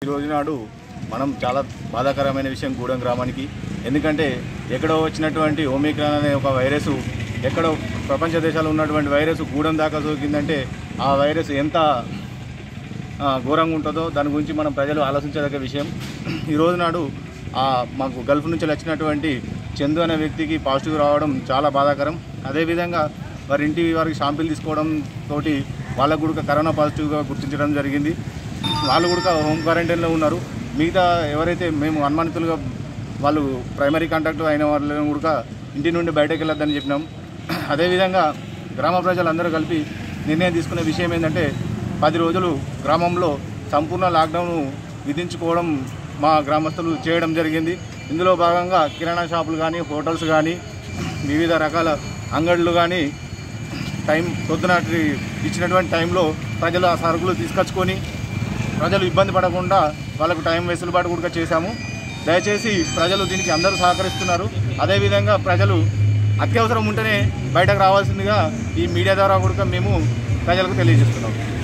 ఈ రోజు నాడు మనం చాలా బాధాకరమైన విషయం గూడెం గ్రామానికి ఎందుకంటే ఎక్కడో వచ్చినటువంటి ఓమిక్రాన్ అనే ఒక వైరస్ ఎక్కడో ప్రపంచ దేశాల్లో ఉన్నటువంటి వైరస్ గూడెం దాకా సోకిందంటే ఆ వైరస్ ఎంత ఆ, ఘోరంగా ఉంటుందో దాని గురించి మనం ప్రజలు ఆలోచించదగ్గ విషయం ఈ రోజు నాడు ఆ, మాకు గల్ఫ్ నుంచి వచ్చినటువంటి చందు అనే వ్యక్తికి పాజిటివ్ రావడం చాలా బాధాకరం అదేవిధంగా వారి ఇంటి వారికి షాంపిల్ తీసుకోవడం తోటి వాళ్ళకు కూడా కరోనా పాజిటివ్గా గుర్తించడం జరిగింది వాళ్ళు కూడా హోమ్ క్వారంటైన్లో ఉన్నారు మిగతా ఎవరైతే మేము అనుమానితులుగా వాళ్ళు ప్రైమరీ కాంటాక్ట్ అయిన వాళ్ళని కూడా ఇంటి నుండి బయటకు వెళ్ళొద్దని చెప్పినాం అదేవిధంగా గ్రామ ప్రజలందరూ కలిపి నిర్ణయం తీసుకునే విషయం ఏంటంటే పది రోజులు గ్రామంలో సంపూర్ణ లాక్డౌన్ విధించుకోవడం మా గ్రామస్తులు చేయడం జరిగింది ఇందులో భాగంగా కిరాణా షాపులు కానీ హోటల్స్ కానీ వివిధ రకాల అంగళ్ళు కానీ టైం పొద్దున ఇచ్చినటువంటి టైంలో ప్రజలు ఆ సరుకులు తీసుకొచ్చుకొని ప్రజలు ఇబ్బంది పడకుండా వాళ్ళకు టైం వెసులుబాటు కూడా చేశాము దయచేసి ప్రజలు దీనికి అందరూ సహకరిస్తున్నారు అదేవిధంగా ప్రజలు అత్యవసరం ఉంటేనే బయటకు రావాల్సిందిగా ఈ మీడియా ద్వారా కూడా మేము ప్రజలకు తెలియజేస్తున్నాం